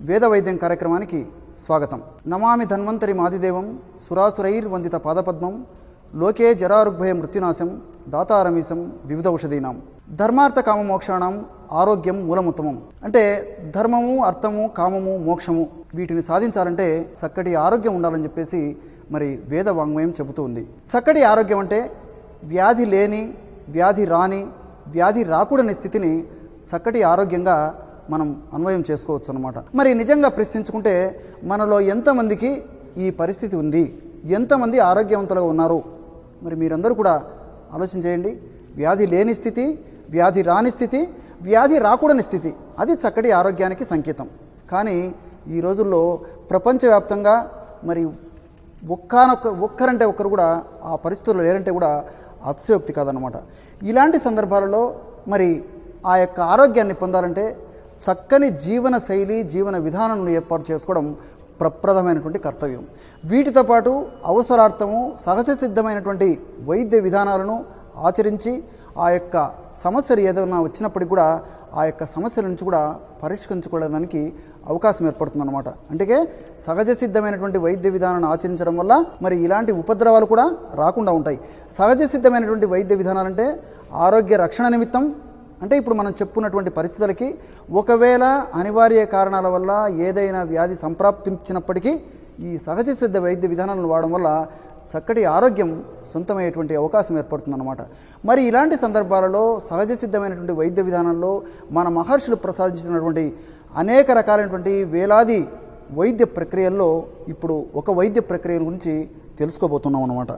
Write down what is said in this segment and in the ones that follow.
వేద వైద్యం కార్యక్రమానికి స్వాగతం నమామి ధన్వంతరి మాదిదేవం సురాసురైర్ వందిత పాదపద్మం లోకే జరారుగ్భయ మృత్యునాశం దాతారమీశం వివిధ ఔషధీనాం ధర్మార్థ కామ మోక్షాణం ఆరోగ్యం మూలముత్తమం అంటే ధర్మము అర్థము కామము మోక్షము వీటిని సాధించాలంటే చక్కటి ఆరోగ్యం ఉండాలని చెప్పేసి మరి వేద వాంగ్మయం చెబుతూ ఉంది చక్కటి ఆరోగ్యం అంటే వ్యాధి లేని వ్యాధి రాని వ్యాధి రాకూడని స్థితిని చక్కటి ఆరోగ్యంగా మనం అన్వయం చేసుకోవచ్చు అనమాట మరి నిజంగా ప్రశ్నించుకుంటే మనలో ఎంతమందికి ఈ పరిస్థితి ఉంది ఎంతమంది ఆరోగ్యవంతులుగా ఉన్నారు మరి మీరందరూ కూడా ఆలోచన చేయండి వ్యాధి లేని స్థితి వ్యాధి రాని స్థితి వ్యాధి రాకూడని స్థితి అది చక్కటి ఆరోగ్యానికి సంకేతం కానీ ఈ రోజుల్లో ప్రపంచవ్యాప్తంగా మరి ఒక్కనొక్క ఒక్కరంటే ఒక్కరు కూడా ఆ పరిస్థితుల్లో లేరంటే కూడా అతిశయోక్తి కాదనమాట ఇలాంటి సందర్భాలలో మరి ఆ యొక్క ఆరోగ్యాన్ని పొందాలంటే చక్కని జీవన శైలి జీవన విధానం ఏర్పాటు చేసుకోవడం ప్రప్రదమైనటువంటి కర్తవ్యం వీటితో పాటు అవసరార్థము సహజ సిద్ధమైనటువంటి వైద్య విధానాలను ఆచరించి ఆ యొక్క సమస్యలు ఏదైనా వచ్చినప్పటికి కూడా ఆ యొక్క సమస్యల నుంచి కూడా పరిష్కరించుకోవడానికి అవకాశం ఏర్పడుతుందన్నమాట అంటే సహజ సిద్ధమైనటువంటి వైద్య విధానాన్ని ఆచరించడం వల్ల మరి ఇలాంటి ఉపద్రవాలు కూడా రాకుండా ఉంటాయి సహజ సిద్ధమైనటువంటి వైద్య విధానాలంటే ఆరోగ్య రక్షణ నిమిత్తం అంటే ఇప్పుడు మనం చెప్పుకున్నటువంటి పరిస్థితులకి ఒకవేళ అనివార్య కారణాల వల్ల ఏదైనా వ్యాధి సంప్రాప్తించినప్పటికీ ఈ సహజ సిద్ధ వైద్య విధానాలను వాడడం వల్ల చక్కటి ఆరోగ్యం సొంతమయ్యేటువంటి అవకాశం ఏర్పడుతుందన్నమాట మరి ఇలాంటి సందర్భాలలో సహజ సిద్ధమైనటువంటి వైద్య విధానంలో మన మహర్షులు ప్రసాదించినటువంటి అనేక రకాలైనటువంటి వేలాది వైద్య ప్రక్రియల్లో ఇప్పుడు ఒక వైద్య ప్రక్రియ గురించి తెలుసుకోబోతున్నాం అన్నమాట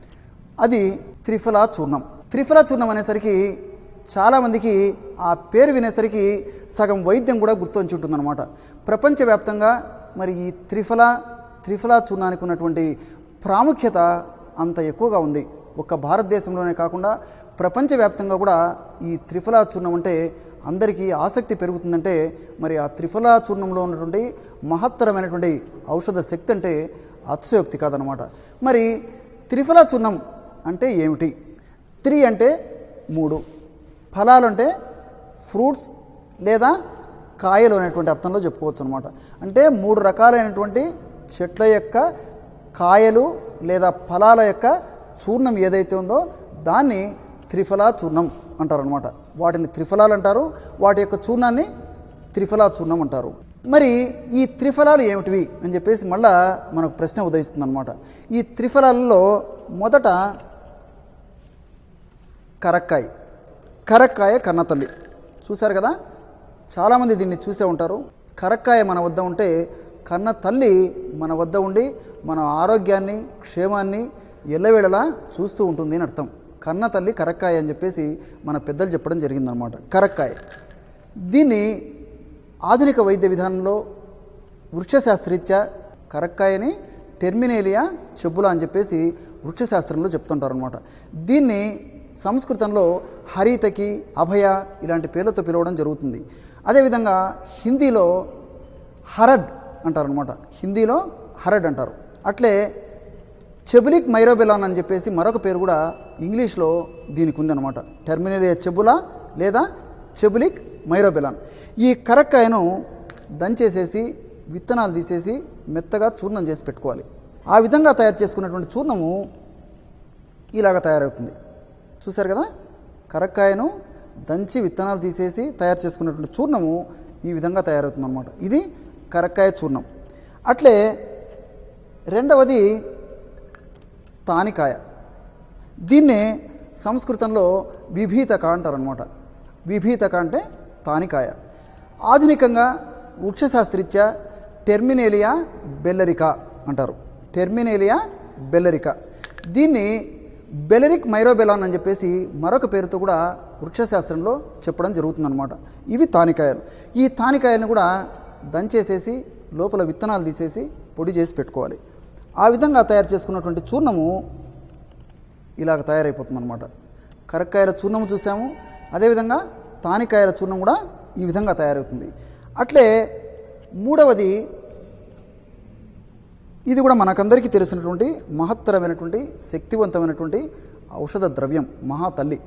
అది త్రిఫలా చూర్ణం త్రిఫలా చూర్ణం అనేసరికి చాలామందికి ఆ పేరు వినేసరికి సగం వైద్యం కూడా గుర్తొచ్చి ఉంటుందన్నమాట ప్రపంచవ్యాప్తంగా మరి ఈ త్రిఫల త్రిఫలా చూర్ణానికి ఉన్నటువంటి ప్రాముఖ్యత అంత ఎక్కువగా ఉంది ఒక్క భారతదేశంలోనే కాకుండా ప్రపంచవ్యాప్తంగా కూడా ఈ త్రిఫలా చూర్ణం అంటే అందరికీ ఆసక్తి పెరుగుతుందంటే మరి ఆ త్రిఫలా చూర్ణంలో ఉన్నటువంటి మహత్తరమైనటువంటి ఔషధ శక్తి అంటే అతిశయోక్తి కాదనమాట మరి త్రిఫలా చూర్ణం అంటే ఏమిటి త్రి అంటే మూడు ఫలాలు అంటే ఫ్రూట్స్ లేదా కాయలు అనేటువంటి అర్థంలో చెప్పుకోవచ్చు అనమాట అంటే మూడు రకాలైనటువంటి చెట్ల యొక్క కాయలు లేదా ఫలాల యొక్క చూర్ణం ఏదైతే ఉందో దాన్ని త్రిఫలా చూర్ణం అంటారనమాట వాటిని త్రిఫలాలు అంటారు వాటి యొక్క చూర్ణాన్ని త్రిఫలా చూర్ణం అంటారు మరి ఈ త్రిఫలాలు ఏమిటివి అని చెప్పేసి మళ్ళా మనకు ప్రశ్న ఉదయిస్తుంది అనమాట ఈ త్రిఫలాలలో మొదట కరక్కాయ కరక్కాయ కన్నతల్లి చూశారు కదా చాలామంది దీన్ని చూసే ఉంటారు కరక్కాయ మన వద్ద ఉంటే కన్న తల్లి మన వద్ద ఉండి మన ఆరోగ్యాన్ని క్షేమాన్ని ఎల్లవేళలా చూస్తూ ఉంటుంది అని అర్థం కన్న తల్లి కరక్కాయ అని చెప్పేసి మన పెద్దలు చెప్పడం జరిగిందనమాట కరక్కాయ దీన్ని ఆధునిక వైద్య విధానంలో వృక్షశాస్త్రీత్యా కరక్కాయని టెర్మినేలియా చెబ్బులా అని చెప్పేసి వృక్షశాస్త్రంలో చెప్తుంటారు అనమాట దీన్ని సంస్కృతంలో హరితకి అభయ ఇలాంటి పేర్లతో పిలవడం జరుగుతుంది అదేవిధంగా హిందీలో హరడ్ అంటారనమాట హిందీలో హరడ్ అంటారు అట్లే చెబులిక్ మైరోబెలాన్ అని చెప్పేసి మరొక పేరు కూడా ఇంగ్లీష్లో దీనికి ఉందన్నమాట టెర్మినేలియా చెబులా లేదా చెబులిక్ మైరోబెలాన్ ఈ కరక్కాయను దంచేసేసి విత్తనాలు తీసేసి మెత్తగా చూర్ణం చేసి పెట్టుకోవాలి ఆ విధంగా తయారు చేసుకున్నటువంటి చూర్ణము ఇలాగ తయారవుతుంది చూశారు కదా కరక్కాయను దంచి విత్తనాలు తీసేసి తయారు చేసుకున్నటువంటి చూర్ణము ఈ విధంగా తయారవుతుంది అనమాట ఇది కరక్కాయ చూర్ణం అట్లే రెండవది తానికాయ దీన్నే సంస్కృతంలో విభీతక అంటారనమాట విభీతక అంటే తానికాయ ఆధునికంగా వృక్షశాస్త్రీత్యా టెర్మినేలియా బెల్లరికా అంటారు టెర్మినేలియా బెల్లరికా దీన్ని బెలరిక్ మైరోబెలాన్ అని చెప్పేసి మరొక పేరుతో కూడా వృక్షశాస్త్రంలో చెప్పడం జరుగుతుందన్నమాట ఇవి తానికాయలు ఈ తానికాయలను కూడా దంచేసేసి లోపల విత్తనాలు తీసేసి పొడి చేసి పెట్టుకోవాలి ఆ విధంగా తయారు చేసుకున్నటువంటి చూర్ణము ఇలాగ తయారైపోతుంది అనమాట కరక్కాయల చూర్ణము చూసాము అదేవిధంగా తానికాయల చూర్ణం కూడా ఈ విధంగా తయారవుతుంది అట్లే మూడవది ఇది కూడా మనకందరికీ తెలిసినటువంటి మహత్తరమైనటువంటి శక్తివంతమైనటువంటి ఔషధ ద్రవ్యం మహాతల్లి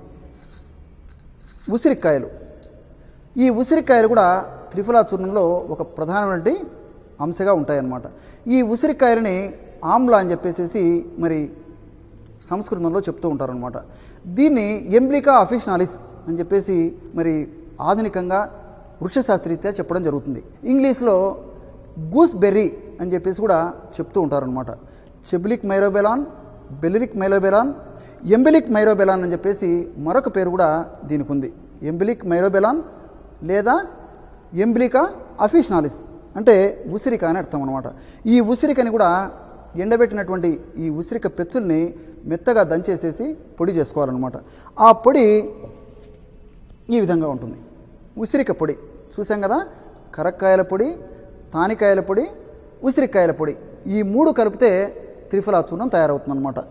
ఉసిరికాయలు ఈ ఉసిరికాయలు కూడా త్రిఫలా చూర్ణంలో ఒక ప్రధానమైనటువంటి అంశగా ఉంటాయన్నమాట ఈ ఉసిరికాయలని ఆమ్ల అని చెప్పేసి మరి సంస్కృతంలో చెప్తూ ఉంటారనమాట దీన్ని ఎంబ్లికా అఫిషనాలిస్ అని చెప్పేసి మరి ఆధునికంగా వృక్షశాస్త్రీత్యా చెప్పడం జరుగుతుంది ఇంగ్లీష్లో గూస్ బెర్రీ అని చెప్పేసి కూడా చెప్తూ ఉంటారనమాట చెబిలిక్ మైరోబెలాన్ బెలిరిక్ మైరోబెలాన్ ఎంబిలిక్ మైరోబెలాన్ అని చెప్పేసి మరొక పేరు కూడా దీనికి ఉంది ఎంబిలిక్ మైరోబెలాన్ లేదా ఎంబ్లికా అఫిషనాలిస్ అంటే ఉసిరిక అని అర్థం అనమాట ఈ ఉసిరికని కూడా ఎండబెట్టినటువంటి ఈ ఉసిరిక పెచ్చుల్ని మెత్తగా దంచేసేసి పొడి చేసుకోవాలన్నమాట ఆ పొడి ఈ విధంగా ఉంటుంది ఉసిరిక పొడి చూసాం కదా కరక్కాయల పొడి తానికాయల పొడి ఉసిరికాయల పొడి ఈ మూడు కలిపితే త్రిఫలా చూర్ణం తయారవుతుందన్నమాట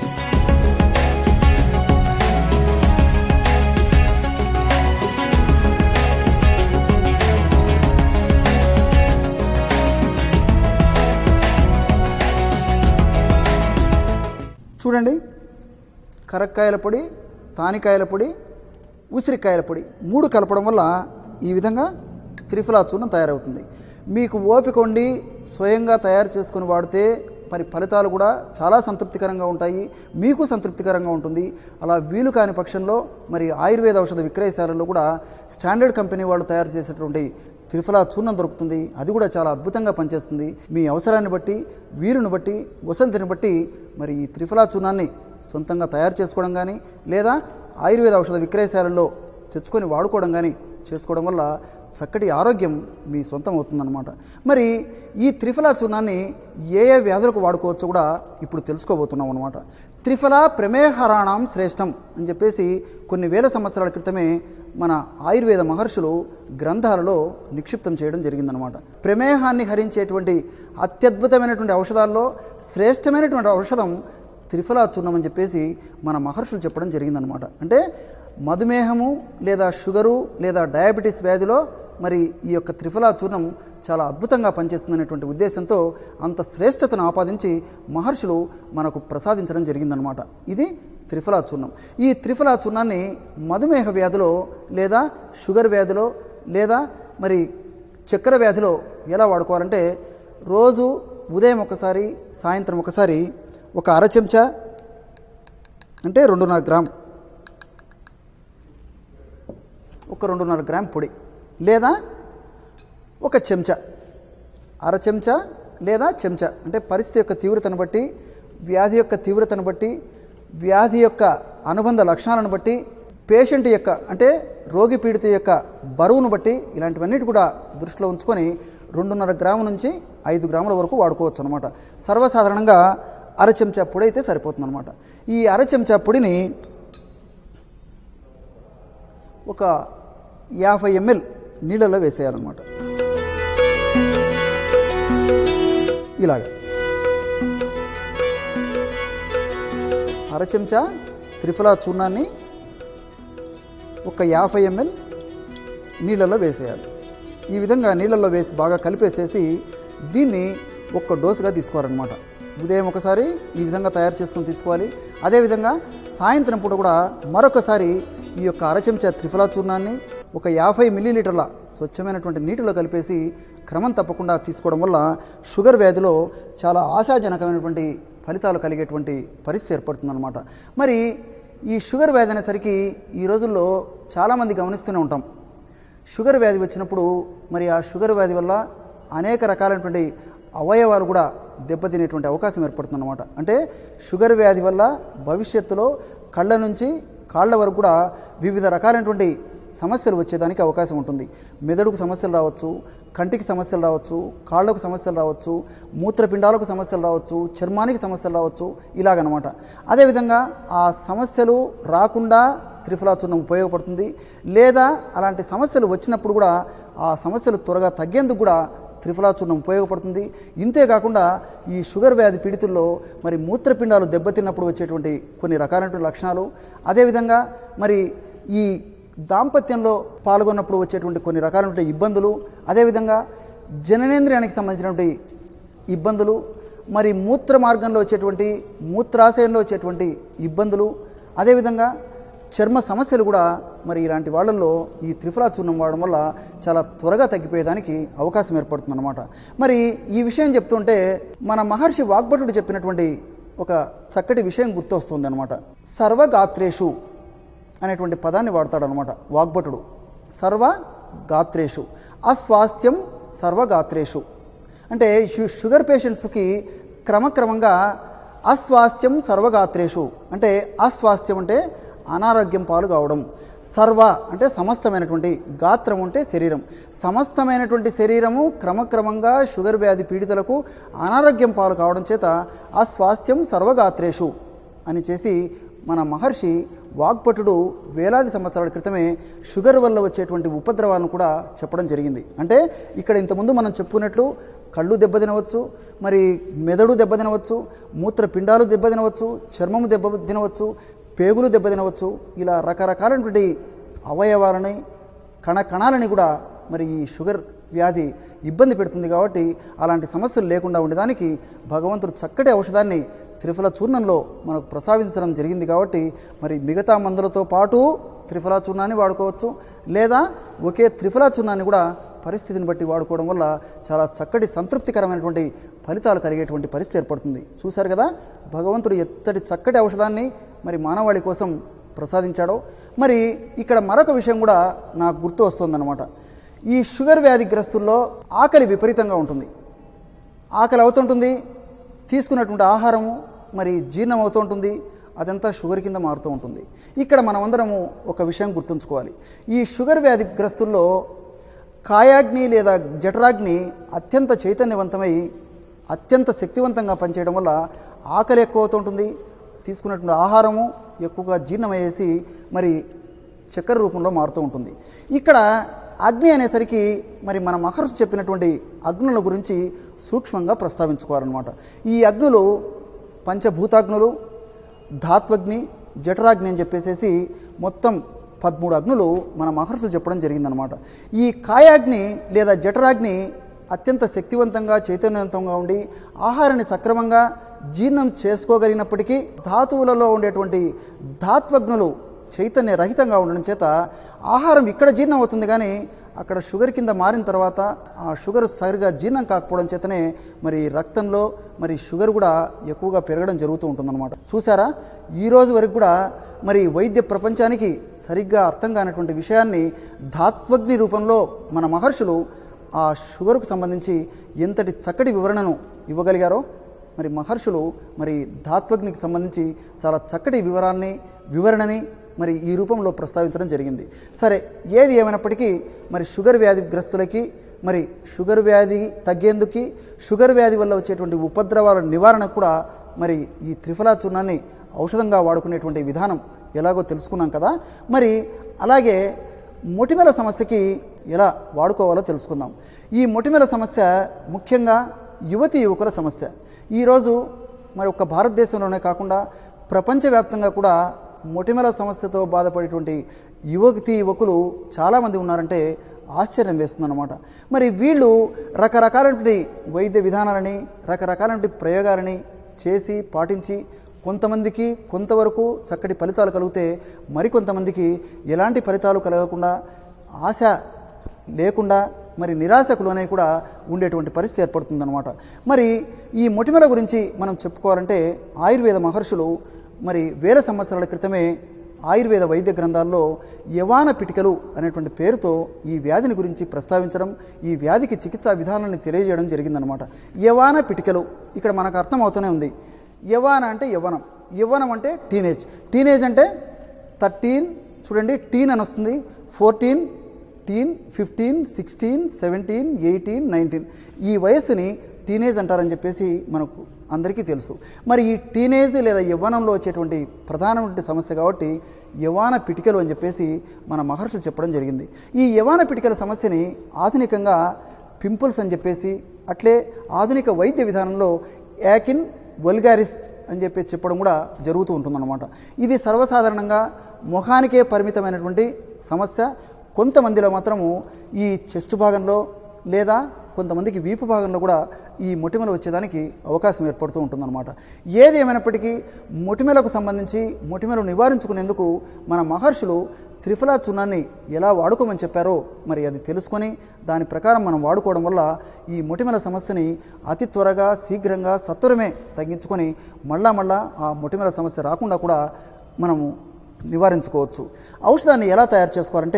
చూడండి కరక్కాయల పొడి తానికాయల పొడి ఉసిరికాయల పొడి మూడు కలపడం వల్ల ఈ విధంగా త్రిఫలా చూర్ణం తయారవుతుంది మీకు ఓపిక ఉండి స్వయంగా తయారు చేసుకుని వాడితే మరి ఫలితాలు కూడా చాలా సంతృప్తికరంగా ఉంటాయి మీకు సంతృప్తికరంగా ఉంటుంది అలా వీలు కాని పక్షంలో మరి ఆయుర్వేద ఔషధ విక్రయశాలల్లో కూడా స్టాండర్డ్ కంపెనీ వాళ్ళు తయారు చేసేటువంటి త్రిఫలా చూర్ణం దొరుకుతుంది అది కూడా చాలా అద్భుతంగా పనిచేస్తుంది మీ అవసరాన్ని బట్టి వీరుని బట్టి వసంతిని బట్టి మరి ఈ త్రిఫలా చూర్ణాన్ని సొంతంగా తయారు చేసుకోవడం కానీ లేదా ఆయుర్వేద ఔషధ విక్రయశాలల్లో తెచ్చుకొని వాడుకోవడం కానీ చేసుకోవడం వల్ల చక్కటి ఆరోగ్యం మీ సొంతం అవుతుందన్నమాట మరి ఈ త్రిఫలా చూర్ణాన్ని ఏ ఏ వ్యాధులకు వాడుకోవచ్చో కూడా ఇప్పుడు తెలుసుకోబోతున్నాం అనమాట త్రిఫల ప్రమేహరాణం శ్రేష్టం అని చెప్పేసి కొన్ని వేల సంవత్సరాల క్రితమే మన ఆయుర్వేద మహర్షులు గ్రంథాలలో నిక్షిప్తం చేయడం జరిగిందనమాట ప్రమేహాన్ని హరించేటువంటి అత్యద్భుతమైనటువంటి ఔషధాల్లో శ్రేష్టమైనటువంటి ఔషధం త్రిఫలా చూర్ణం అని చెప్పేసి మన మహర్షులు చెప్పడం జరిగిందనమాట అంటే మధుమేహము లేదా షుగరు లేదా డయాబెటీస్ వ్యాధిలో మరి ఈ యొక్క త్రిఫలా చూర్ణం చాలా అద్భుతంగా పనిచేస్తుందనేటువంటి ఉద్దేశంతో అంత శ్రేష్టతను ఆపాదించి మహర్షులు మనకు ప్రసాదించడం జరిగిందనమాట ఇది త్రిఫలా చూర్ణం ఈ త్రిఫలా చూర్ణాన్ని మధుమేహ వ్యాధిలో లేదా షుగర్ వ్యాధిలో లేదా మరి చక్కెర వ్యాధిలో ఎలా వాడుకోవాలంటే రోజు ఉదయం ఒకసారి సాయంత్రం ఒకసారి ఒక అర చెంచా అంటే రెండున్నర గ్రామ్ ఒక రెండున్నర గ్రామ్ పొడి లేదా ఒక చెంచా అర చెంచా లేదా చెంచా అంటే పరిస్థితి యొక్క తీవ్రతను బట్టి వ్యాధి యొక్క తీవ్రతను బట్టి వ్యాధి యొక్క అనుబంధ లక్షణాలను బట్టి పేషెంట్ యొక్క అంటే రోగి పీడిత యొక్క బరువును బట్టి ఇలాంటివన్నిటి కూడా దృష్టిలో ఉంచుకొని రెండున్నర గ్రాము నుంచి ఐదు గ్రాముల వరకు వాడుకోవచ్చు అనమాట సర్వసాధారణంగా అర చెంచా పొడి అయితే సరిపోతుంది అనమాట ఈ అర చెంచా పొడిని ఒక యాభై ఎంఎల్ నీళ్ళలో వేసేయాలన్నమాట ఇలాగ అర చెంచా త్రిఫలా చూర్ణాన్ని ఒక యాభై ఎంఎల్ నీళ్ళలో వేసేయాలి ఈ విధంగా నీళ్ళల్లో వేసి బాగా కలిపేసేసి దీన్ని ఒక్క డోసుగా తీసుకోవాలన్నమాట ఉదయం ఒకసారి ఈ విధంగా తయారు చేసుకొని తీసుకోవాలి అదేవిధంగా సాయంత్రం పూట కూడా మరొకసారి ఈ యొక్క అర చెంచా త్రిఫలా చూర్ణాన్ని ఒక యాభై మిల్లీలీటర్ల స్వచ్ఛమైనటువంటి నీటిలో కలిపేసి క్రమం తప్పకుండా తీసుకోవడం వల్ల షుగర్ వ్యాధిలో చాలా ఆశాజనకమైనటువంటి ఫలితాలు కలిగేటువంటి పరిస్థితి ఏర్పడుతుందన్నమాట మరి ఈ షుగర్ వ్యాధి అనేసరికి ఈ రోజుల్లో చాలామంది గమనిస్తూనే ఉంటాం షుగర్ వ్యాధి వచ్చినప్పుడు మరి ఆ షుగర్ వ్యాధి వల్ల అనేక రకాలైనటువంటి అవయవాలు కూడా దెబ్బతినేటువంటి అవకాశం ఏర్పడుతుందన్నమాట అంటే షుగర్ వ్యాధి వల్ల భవిష్యత్తులో కళ్ళ నుంచి కాళ్ళ వరకు కూడా వివిధ రకాలైనటువంటి సమస్యలు వచ్చేదానికి అవకాశం ఉంటుంది మెదడుకు సమస్యలు రావచ్చు కంటికి సమస్యలు రావచ్చు కాళ్ళకు సమస్యలు రావచ్చు మూత్రపిండాలకు సమస్యలు రావచ్చు చర్మానికి సమస్యలు రావచ్చు ఇలాగనమాట అదేవిధంగా ఆ సమస్యలు రాకుండా త్రిఫలా చూర్ణం ఉపయోగపడుతుంది లేదా అలాంటి సమస్యలు వచ్చినప్పుడు కూడా ఆ సమస్యలు త్వరగా తగ్గేందుకు కూడా త్రిఫలా చూర్ణం ఉపయోగపడుతుంది ఇంతే కాకుండా ఈ షుగర్ వ్యాధి పీడితుల్లో మరి మూత్రపిండాలు దెబ్బతిన్నప్పుడు వచ్చేటువంటి కొన్ని రకాలైనటువంటి లక్షణాలు అదేవిధంగా మరి ఈ దాంపత్యంలో పాల్గొన్నప్పుడు వచ్చేటువంటి కొన్ని రకాలైనటువంటి ఇబ్బందులు అదేవిధంగా జననేంద్రియానికి సంబంధించినటువంటి ఇబ్బందులు మరి మూత్ర మార్గంలో వచ్చేటువంటి మూత్రాశయంలో వచ్చేటువంటి ఇబ్బందులు అదేవిధంగా చర్మ సమస్యలు కూడా మరి ఇలాంటి వాళ్ళల్లో ఈ త్రిఫలా చూర్ణం వాడడం వల్ల చాలా త్వరగా తగ్గిపోయేదానికి అవకాశం ఏర్పడుతుంది అనమాట మరి ఈ విషయం చెప్తుంటే మన మహర్షి వాగ్భటుడు చెప్పినటువంటి ఒక చక్కటి విషయం గుర్తొస్తుంది అనమాట సర్వగాత్రేషు అనేటువంటి పదాన్ని వాడతాడు అనమాట వాగ్భటుడు సర్వ గాత్రేషు అస్వాస్థ్యం సర్వగాత్రేషు అంటే షు షుగర్ పేషెంట్స్కి క్రమక్రమంగా అస్వాస్థ్యం సర్వగాత్రేషు అంటే అస్వాస్థ్యం అంటే అనారోగ్యం పాలు కావడం సర్వ అంటే సమస్తమైనటువంటి గాత్రం అంటే శరీరం సమస్తమైనటువంటి శరీరము క్రమక్రమంగా షుగర్ వ్యాధి పీడితులకు అనారోగ్యం పాలు కావడం చేత అస్వాస్థ్యం సర్వగాత్రేషు అని చేసి మన మహర్షి వాగ్భటుడు వేలాది సంవత్సరాల క్రితమే షుగర్ వల్ల వచ్చేటువంటి ఉపద్రవాలను కూడా చెప్పడం జరిగింది అంటే ఇక్కడ ఇంతకుముందు మనం చెప్పుకున్నట్లు కళ్ళు దెబ్బతినవచ్చు మరి మెదడు దెబ్బతినవచ్చు మూత్రపిండాలు దెబ్బతినవచ్చు చర్మము దెబ్బతినవచ్చు పేగులు దెబ్బతినవచ్చు ఇలా రకరకాలైనటువంటి అవయవాలని కణ కణాలని కూడా మరి ఈ షుగర్ వ్యాధి ఇబ్బంది పెడుతుంది కాబట్టి అలాంటి సమస్యలు లేకుండా ఉండడానికి భగవంతుడు చక్కటి ఔషధాన్ని త్రిఫల చూర్ణంలో మనకు ప్రసాదించడం జరిగింది కాబట్టి మరి మిగతా మందులతో పాటు త్రిఫలా చూర్ణాన్ని వాడుకోవచ్చు లేదా ఒకే త్రిఫలా చూర్ణాన్ని కూడా పరిస్థితిని బట్టి వాడుకోవడం వల్ల చాలా చక్కటి సంతృప్తికరమైనటువంటి ఫలితాలు కలిగేటువంటి పరిస్థితి ఏర్పడుతుంది చూశారు కదా భగవంతుడు ఎత్తటి చక్కటి ఔషధాన్ని మరి మానవాళి కోసం ప్రసాదించాడో మరి ఇక్కడ మరొక విషయం కూడా నాకు గుర్తు వస్తుందన్నమాట ఈ షుగర్ వ్యాధిగ్రస్తుల్లో ఆకలి విపరీతంగా ఉంటుంది ఆకలి అవుతుంటుంది తీసుకున్నటువంటి ఆహారము మరి జీర్ణం అవుతూ ఉంటుంది అదంతా షుగర్ కింద మారుతూ ఉంటుంది ఇక్కడ మనమందరము ఒక విషయం గుర్తుంచుకోవాలి ఈ షుగర్ వ్యాధిగ్రస్తుల్లో కాయాగ్ని లేదా జఠరాగ్ని అత్యంత చైతన్యవంతమై అత్యంత శక్తివంతంగా పనిచేయడం వల్ల ఆకలి ఎక్కువ అవుతుంటుంది తీసుకున్నటువంటి ఆహారము ఎక్కువగా జీర్ణమయ్యేసి మరి చక్కెర రూపంలో మారుతూ ఉంటుంది ఇక్కడ అగ్ని అనేసరికి మరి మన మహర్షి చెప్పినటువంటి అగ్నుల గురించి సూక్ష్మంగా ప్రస్తావించుకోవాలన్నమాట ఈ అగ్నులు పంచభూతాగ్నులు ధాత్వగ్ని జఠరాగ్ని అని చెప్పేసేసి మొత్తం పదమూడు అగ్నులు మన మహర్షులు చెప్పడం జరిగిందనమాట ఈ కాయాగ్ని లేదా జఠరాగ్ని అత్యంత శక్తివంతంగా చైతన్యవంతంగా ఉండి ఆహారాన్ని సక్రమంగా జీర్ణం చేసుకోగలిగినప్పటికీ ధాతువులలో ఉండేటువంటి ధాత్వగ్నులు చైతన్య రహితంగా ఉండడం చేత ఆహారం ఇక్కడ జీర్ణం అవుతుంది కానీ అక్కడ షుగర్ కింద మారిన తర్వాత ఆ షుగర్ సరిగా జీర్ణం కాకపోవడం చేతనే మరి రక్తంలో మరి షుగర్ కూడా ఎక్కువగా పెరగడం జరుగుతూ ఉంటుందన్నమాట చూసారా ఈ రోజు వరకు కూడా మరి వైద్య ప్రపంచానికి సరిగ్గా అర్థం కానటువంటి విషయాన్ని ధాత్వగ్ని రూపంలో మన మహర్షులు ఆ షుగర్కు సంబంధించి ఎంతటి చక్కటి వివరణను ఇవ్వగలిగారో మరి మహర్షులు మరి ధాత్వగ్నికి సంబంధించి చాలా చక్కటి వివరాన్ని వివరణని మరి ఈ రూపంలో ప్రస్తావించడం జరిగింది సరే ఏది ఏమైనప్పటికీ మరి షుగర్ వ్యాధిగ్రస్తులకి మరి షుగర్ వ్యాధి తగ్గేందుకు షుగర్ వ్యాధి వల్ల వచ్చేటువంటి ఉపద్రవాల నివారణకు కూడా మరి ఈ త్రిఫలా చూర్ణాన్ని ఔషధంగా వాడుకునేటువంటి విధానం ఎలాగో తెలుసుకున్నాం కదా మరి అలాగే మొటిమల సమస్యకి ఎలా వాడుకోవాలో తెలుసుకుందాం ఈ మొటిమల సమస్య ముఖ్యంగా యువతి యువకుల సమస్య ఈరోజు మరి ఒక్క భారతదేశంలోనే కాకుండా ప్రపంచవ్యాప్తంగా కూడా మొటిమల సమస్యతో బాధపడేటువంటి యువతి యువకులు చాలామంది ఉన్నారంటే ఆశ్చర్యం వేస్తుందన్నమాట మరి వీళ్ళు రకరకాలైనటువంటి వైద్య విధానాలని రకరకాలైనటువంటి ప్రయోగాలని చేసి పాటించి కొంతమందికి కొంతవరకు చక్కటి ఫలితాలు కలిగితే మరికొంతమందికి ఎలాంటి ఫలితాలు కలగకుండా ఆశ లేకుండా మరి నిరాశకు లోనై కూడా ఉండేటువంటి పరిస్థితి ఏర్పడుతుందన్నమాట మరి ఈ మొటిమల గురించి మనం చెప్పుకోవాలంటే ఆయుర్వేద మహర్షులు మరి వేల సంవత్సరాల క్రితమే ఆయుర్వేద వైద్య గ్రంథాల్లో యవాన పిటికలు అనేటువంటి పేరుతో ఈ వ్యాధిని గురించి ప్రస్తావించడం ఈ వ్యాధికి చికిత్సా విధానాన్ని తెలియజేయడం జరిగిందనమాట యవాన పిటికలు ఇక్కడ మనకు అర్థం అవుతూనే ఉంది యవాన అంటే యవ్వనం యవ్వనం అంటే టీనేజ్ టీనేజ్ అంటే థర్టీన్ చూడండి టీన్ అని వస్తుంది fourteen teen fifteen sixteen seventeen eighteen nineteen ఈ వయస్సుని టీనేజ్ అంటారని చెప్పేసి మనకు అందరికీ తెలుసు మరి ఈ టీనేజ్ లేదా యవ్వనంలో వచ్చేటువంటి ప్రధానమైన సమస్య కాబట్టి యవ్వాన పిటికలు అని చెప్పేసి మన మహర్షులు చెప్పడం జరిగింది ఈ యవ్వాన పిటికల సమస్యని ఆధునికంగా పింపుల్స్ అని చెప్పేసి అట్లే ఆధునిక వైద్య విధానంలో యాకిన్ వల్గారిస్ అని చెప్పి చెప్పడం కూడా జరుగుతూ ఉంటుందన్నమాట ఇది సర్వసాధారణంగా ముఖానికే పరిమితమైనటువంటి సమస్య కొంతమందిలో మాత్రము ఈ చెస్ట్ భాగంలో లేదా కొంతమందికి వీపు భాగంలో కూడా ఈ మొటిమలు వచ్చేదానికి అవకాశం ఏర్పడుతూ ఉంటుందన్నమాట ఏది ఏమైనప్పటికీ మొటిమలకు సంబంధించి మొటిమలు నివారించుకునేందుకు మన మహర్షులు త్రిఫలా చూర్ణాన్ని ఎలా వాడుకోమని చెప్పారో మరి అది తెలుసుకొని దాని ప్రకారం మనం వాడుకోవడం వల్ల ఈ మొటిమల సమస్యని అతి త్వరగా శీఘ్రంగా సత్వరమే తగ్గించుకొని మళ్ళా మళ్ళా ఆ మొటిమల సమస్య రాకుండా కూడా మనము నివారించుకోవచ్చు ఔషధాన్ని ఎలా తయారు చేసుకోవాలంటే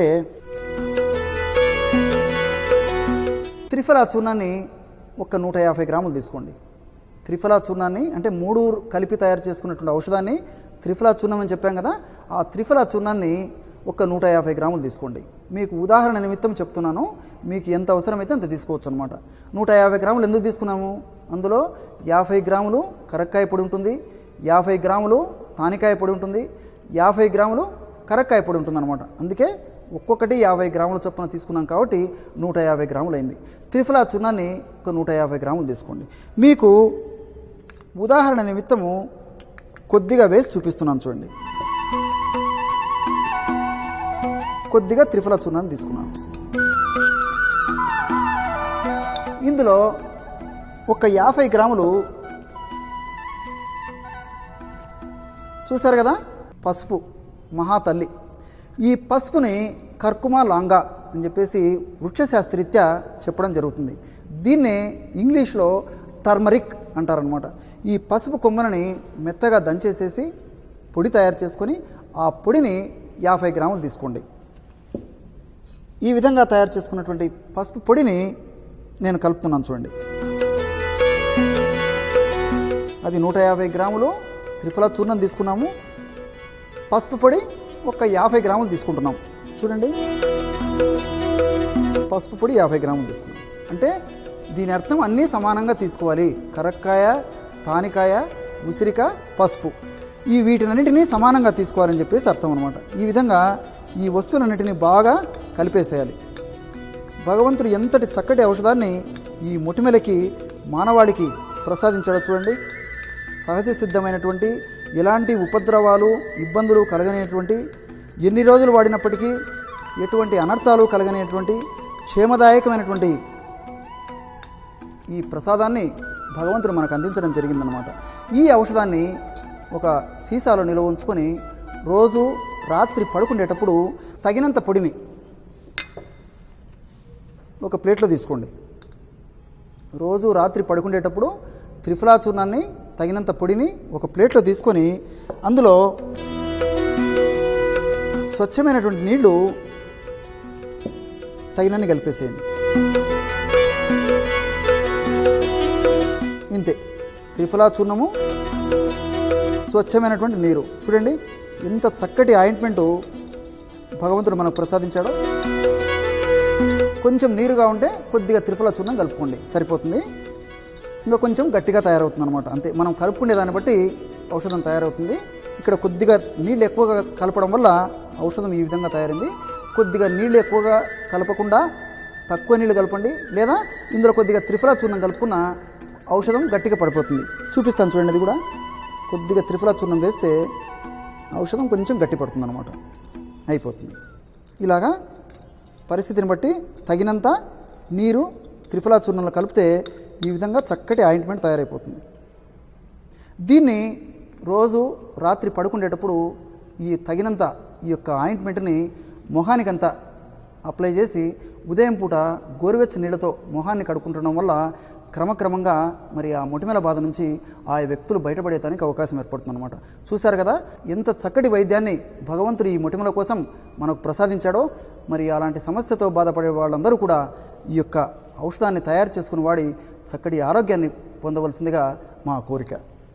త్రిఫలా చూర్ణాన్ని ఒక నూట యాభై గ్రాములు తీసుకోండి త్రిఫలా చూర్ణాన్ని అంటే మూడు కలిపి తయారు చేసుకున్నటువంటి ఔషధాన్ని త్రిఫలా చూర్ణం అని చెప్పాం కదా ఆ త్రిఫలా చూర్ణాన్ని ఒక నూట యాభై గ్రాములు తీసుకోండి మీకు ఉదాహరణ నిమిత్తం చెప్తున్నాను మీకు ఎంత అవసరమైతే అంత తీసుకోవచ్చు అనమాట నూట యాభై గ్రాములు ఎందుకు తీసుకున్నాము అందులో యాభై గ్రాములు కరక్కాయ పొడి ఉంటుంది యాభై గ్రాములు తానికాయ పొడి ఉంటుంది యాభై గ్రాములు కరక్కాయ పొడి ఉంటుంది అనమాట అందుకే ఒక్కొక్కటి యాభై గ్రాముల చొప్పున తీసుకున్నాం కాబట్టి నూట యాభై గ్రాములు అయింది త్రిఫలా చూర్ణాన్ని ఒక నూట యాభై గ్రాములు తీసుకోండి మీకు ఉదాహరణ నిమిత్తము కొద్దిగా వేసి చూపిస్తున్నాను చూడండి కొద్దిగా త్రిఫలా చూర్ణాన్ని తీసుకున్నాను ఇందులో ఒక యాభై గ్రాములు చూశారు కదా పసుపు మహాతల్లి ఈ పసుపుని కర్కుమా లాంగా అని చెప్పేసి వృక్షశాస్త్రీత్యా చెప్పడం జరుగుతుంది దీన్నే ఇంగ్లీష్లో టర్మరిక్ అంటారనమాట ఈ పసుపు కొమ్మలని మెత్తగా దంచేసేసి పొడి తయారు చేసుకొని ఆ పొడిని యాభై గ్రాములు తీసుకోండి ఈ విధంగా తయారు చేసుకున్నటువంటి పసుపు పొడిని నేను కలుపుతున్నాను చూడండి అది నూట యాభై గ్రాములు త్రిఫలా చూర్ణం తీసుకున్నాము పసుపు పొడి ఒక యాభై గ్రాములు తీసుకుంటున్నాం చూడండి పసుపు పొడి యాభై గ్రాములు తీసుకున్నాం అంటే దీని అర్థం అన్నీ సమానంగా తీసుకోవాలి కరక్కాయ తానికాయ ఉసిరిక పసుపు ఈ వీటినన్నింటినీ సమానంగా తీసుకోవాలని చెప్పేసి అర్థం అనమాట ఈ విధంగా ఈ వస్తువులన్నింటినీ బాగా కలిపేసేయాలి భగవంతుడు ఎంతటి చక్కటి ఔషధాన్ని ఈ మొటిమలకి మానవాళికి ప్రసాదించాడో చూడండి సహజ సిద్ధమైనటువంటి ఎలాంటి ఉపద్రవాలు ఇబ్బందులు కలగనేటువంటి ఎన్ని రోజులు వాడినప్పటికీ ఎటువంటి అనర్థాలు కలగనేటువంటి క్షేమదాయకమైనటువంటి ఈ ప్రసాదాన్ని భగవంతుడు మనకు అందించడం జరిగిందనమాట ఈ ఔషధాన్ని ఒక సీసాలో నిల్వ ఉంచుకొని రోజు రాత్రి పడుకునేటప్పుడు తగినంత పొడిని ఒక ప్లేట్లో తీసుకోండి రోజు రాత్రి పడుకునేటప్పుడు త్రిఫలా చూర్ణాన్ని తగినంత పొడిని ఒక ప్లేట్లో తీసుకొని అందులో స్వచ్ఛమైనటువంటి నీళ్లు తగినన్ని కలిపేసేయండి ఇంతే త్రిఫలా చూర్ణము స్వచ్ఛమైనటువంటి నీరు చూడండి ఎంత చక్కటి ఆయింట్మెంటు భగవంతుడు మనకు ప్రసాదించాడో కొంచెం నీరుగా ఉంటే కొద్దిగా త్రిఫలా చూర్ణం కలుపుకోండి సరిపోతుంది ఇంకా కొంచెం గట్టిగా తయారవుతుంది అనమాట అంతే మనం కలుపుకునే దాన్ని బట్టి ఔషధం తయారవుతుంది ఇక్కడ కొద్దిగా నీళ్ళు ఎక్కువగా కలపడం వల్ల ఔషధం ఈ విధంగా తయారైంది కొద్దిగా నీళ్ళు ఎక్కువగా కలపకుండా తక్కువ నీళ్ళు కలపండి లేదా ఇందులో కొద్దిగా త్రిఫలా చూర్ణం కలుపుకున్న ఔషధం గట్టిగా పడిపోతుంది చూపిస్తాను చూడండి అది కూడా కొద్దిగా త్రిఫలా చూర్ణం వేస్తే ఔషధం కొంచెం గట్టి పడుతుంది అనమాట అయిపోతుంది ఇలాగా పరిస్థితిని బట్టి తగినంత నీరు త్రిఫలా చూర్ణంలో కలిపితే ఈ విధంగా చక్కటి ఆయింట్మెంట్ తయారైపోతుంది దీన్ని రోజు రాత్రి పడుకునేటప్పుడు ఈ తగినంత ఈ యొక్క ఆయింట్మెంట్ని మొహానికంతా అప్లై చేసి ఉదయం పూట గోరువెచ్చని నీళ్ళతో మొహాన్ని కడుక్కుంటడం వల్ల క్రమక్రమంగా మరి ఆ మొటిమల బాధ నుంచి ఆ వ్యక్తులు బయటపడేదానికి అవకాశం ఏర్పడుతుందన్నమాట చూశారు కదా ఎంత చక్కటి వైద్యాన్ని భగవంతుడు ఈ మొటిమల కోసం మనకు ప్రసాదించాడో మరి అలాంటి సమస్యతో బాధపడే వాళ్ళందరూ కూడా ఈ యొక్క ఔషధాన్ని తయారు చేసుకుని వాడి చక్కటి ఆరోగ్యాన్ని పొందవలసిందిగా మా కోరిక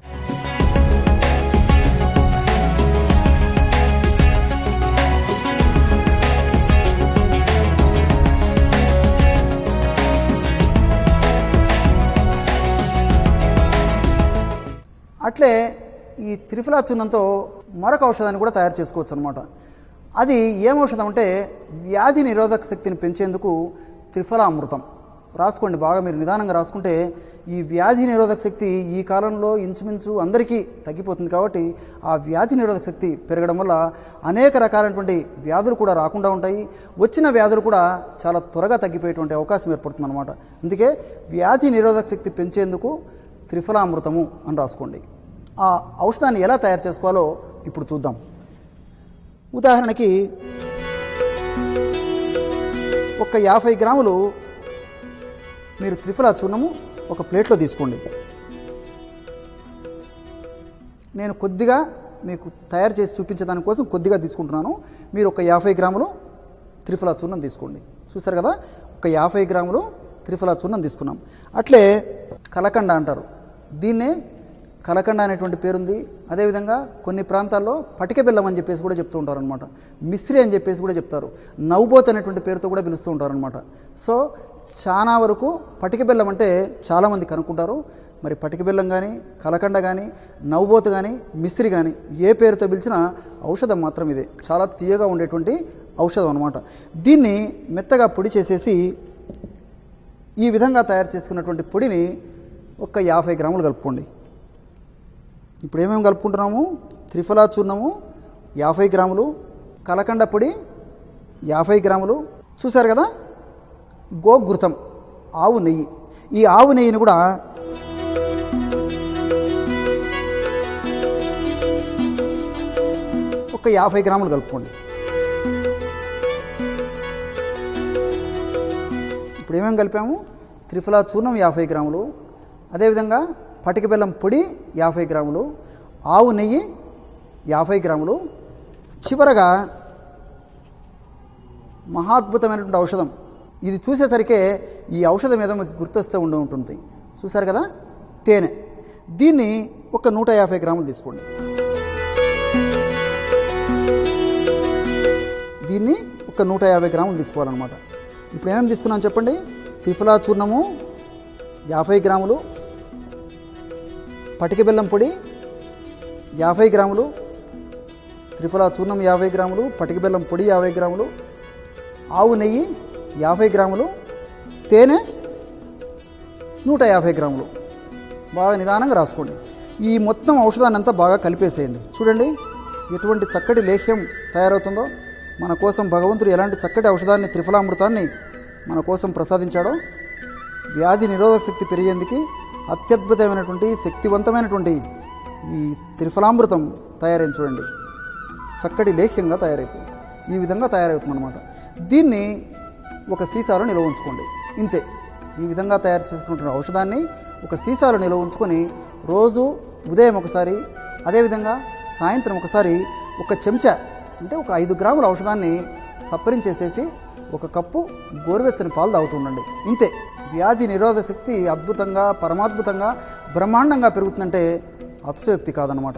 అట్లే ఈ త్రిఫలా చూర్ణంతో మరొక ఔషధాన్ని కూడా తయారు చేసుకోవచ్చు అనమాట అది ఏం ఔషధం అంటే వ్యాధి నిరోధక శక్తిని పెంచేందుకు త్రిఫలా అమృతం రాసుకోండి బాగా మీరు నిదానంగా రాసుకుంటే ఈ వ్యాధి నిరోధక శక్తి ఈ కాలంలో ఇంచుమించు అందరికీ తగ్గిపోతుంది కాబట్టి ఆ వ్యాధి నిరోధక శక్తి పెరగడం వల్ల అనేక రకాలైనటువంటి వ్యాధులు కూడా రాకుండా ఉంటాయి వచ్చిన వ్యాధులు కూడా చాలా త్వరగా తగ్గిపోయేటువంటి అవకాశం ఏర్పడుతుంది అనమాట అందుకే వ్యాధి నిరోధక శక్తి పెంచేందుకు త్రిఫలామృతము అని రాసుకోండి ఆ ఔషధాన్ని ఎలా తయారు చేసుకోవాలో ఇప్పుడు చూద్దాం ఉదాహరణకి ఒక యాభై గ్రాములు మీరు త్రిఫలా చూర్ణము ఒక ప్లేట్లో తీసుకోండి నేను కొద్దిగా మీకు తయారు చేసి చూపించడాని కోసం కొద్దిగా తీసుకుంటున్నాను మీరు ఒక యాభై గ్రాములు త్రిఫలా చూర్ణం తీసుకోండి చూసారు కదా ఒక యాభై గ్రాములు త్రిఫలా చూర్ణం తీసుకున్నాం అట్లే కలకండ అంటారు దీన్నే కలకండ అనేటువంటి పేరుంది అదేవిధంగా కొన్ని ప్రాంతాల్లో పటిక బెల్లం అని చెప్పేసి కూడా చెప్తూ ఉంటారు అనమాట మిశ్రి అని చెప్పేసి కూడా చెప్తారు నవ్వుబోత్ అనేటువంటి పేరుతో కూడా పిలుస్తూ ఉంటారు అనమాట సో చాలా వరకు పటిక బెల్లం అంటే చాలామంది కనుక్కుంటారు మరి పటిక బెల్లం కానీ కలకండ కానీ నవ్వుబోతు కానీ మిశ్రి కానీ ఏ పేరుతో పిలిచినా ఔషధం మాత్రం ఇదే చాలా తీయగా ఉండేటువంటి ఔషధం అనమాట దీన్ని మెత్తగా పొడి చేసేసి ఈ విధంగా తయారు చేసుకున్నటువంటి పొడిని ఒక యాభై గ్రాములు కలుపుకోండి ఇప్పుడు ఏమేమి కలుపుకుంటున్నాము త్రిఫలా చూర్ణము యాభై గ్రాములు కలకండ పొడి యాభై గ్రాములు చూశారు కదా గోఘృతం ఆవు నెయ్యి ఈ ఆవు నెయ్యిని కూడా ఒక యాభై గ్రాములు కలుపుకోండి ఇప్పుడు ఏమేమి కలిపాము త్రిఫలా చూర్ణం యాభై గ్రాములు అదేవిధంగా పటిక బెల్లం పొడి యాభై గ్రాములు ఆవు నెయ్యి యాభై గ్రాములు చివరగా మహాద్భుతమైనటువంటి ఔషధం ఇది చూసేసరికే ఈ ఔషధం ఏదో మీకు గుర్తొస్తూ ఉండి ఉంటుంది చూసారు కదా తేనె దీన్ని ఒక నూట యాభై గ్రాములు తీసుకోండి దీన్ని ఒక నూట యాభై గ్రాములు తీసుకోవాలన్నమాట ఇప్పుడు ఏమేమి తీసుకున్నాం చెప్పండి త్రిఫలా చూర్ణము యాభై గ్రాములు పటిక బెల్లం పొడి యాభై గ్రాములు త్రిఫలా చూర్ణం యాభై గ్రాములు పటిక బెల్లం పొడి యాభై గ్రాములు ఆవు నెయ్యి యాభై గ్రాములు తేనె నూట యాభై గ్రాములు బాగా నిదానంగా రాసుకోండి ఈ మొత్తం ఔషధాన్ని అంతా బాగా కలిపేసేయండి చూడండి ఎటువంటి చక్కటి లేహ్యం తయారవుతుందో మన కోసం భగవంతుడు ఎలాంటి చక్కటి ఔషధాన్ని త్రిఫలామృతాన్ని మన కోసం ప్రసాదించాడో వ్యాధి నిరోధక శక్తి పెరిగేందుకు అత్యద్భుతమైనటువంటి శక్తివంతమైనటువంటి ఈ త్రిఫలామృతం తయారైంది చూడండి చక్కటి లేహ్యంగా తయారైపోయింది ఈ విధంగా తయారవుతుంది అనమాట దీన్ని ఒక సీసాలో నిల్వ ఉంచుకోండి ఇంతే ఈ విధంగా తయారు చేసుకుంటున్న ఔషధాన్ని ఒక సీసాలో నిల్వ ఉంచుకొని రోజు ఉదయం ఒకసారి అదేవిధంగా సాయంత్రం ఒకసారి ఒక చెంచా అంటే ఒక ఐదు గ్రాముల ఔషధాన్ని సప్పరించేసేసి ఒక కప్పు గోరువెచ్చని పాలు తాగుతుండండి ఇంతే వ్యాధి నిరోధక శక్తి అద్భుతంగా పరమాద్భుతంగా బ్రహ్మాండంగా పెరుగుతుందంటే అతిశయోక్తి కాదనమాట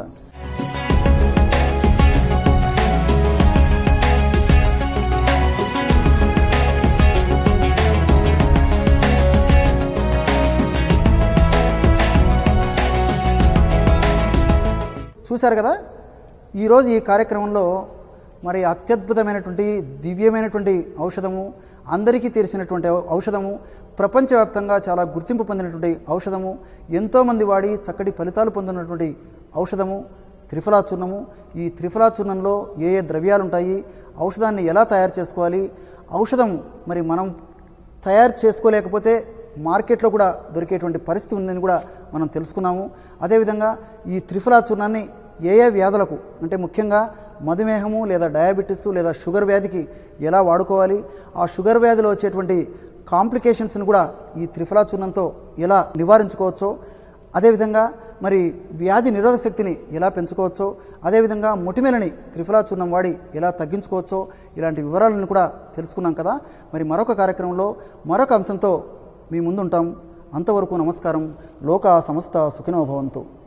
చూశారు కదా ఈరోజు ఈ కార్యక్రమంలో మరి అత్యద్భుతమైనటువంటి దివ్యమైనటువంటి ఔషధము అందరికీ తెలిసినటువంటి ఔ- ఔషధము ప్రపంచవ్యాప్తంగా చాలా గుర్తింపు పొందినటువంటి ఔషధము ఎంతోమంది వాడి చక్కటి ఫలితాలు పొందినటువంటి ఔషధము త్రిఫలా చూర్ణము ఈ త్రిఫలా చూర్ణంలో ఏ ఏ ద్రవ్యాలు ఉంటాయి ఔషధాన్ని ఎలా తయారు చేసుకోవాలి ఔషధం మరి మనం తయారు చేసుకోలేకపోతే మార్కెట్లో కూడా దొరికేటువంటి పరిస్థితి ఉందని కూడా మనం తెలుసుకున్నాము అదేవిధంగా ఈ త్రిఫలా చూర్ణాన్ని ఏ ఏ వ్యాధులకు అంటే ముఖ్యంగా మధుమేహము లేదా డయాబెటీస్ లేదా షుగర్ వ్యాధికి ఎలా వాడుకోవాలి ఆ షుగర్ వ్యాధిలో వచ్చేటువంటి కాంప్లికేషన్స్ని కూడా ఈ త్రిఫలా చూర్ణంతో ఎలా నివారించుకోవచ్చో అదేవిధంగా మరి వ్యాధి నిరోధక శక్తిని ఎలా పెంచుకోవచ్చో అదేవిధంగా మొటిమేలని త్రిఫలా చూర్ణం వాడి ఎలా తగ్గించుకోవచ్చో ఇలాంటి వివరాలను కూడా తెలుసుకున్నాం కదా మరి మరొక కార్యక్రమంలో మరొక అంశంతో మీ ముందుంటాం అంతవరకు నమస్కారం లోక సమస్త సుఖినో భవంతు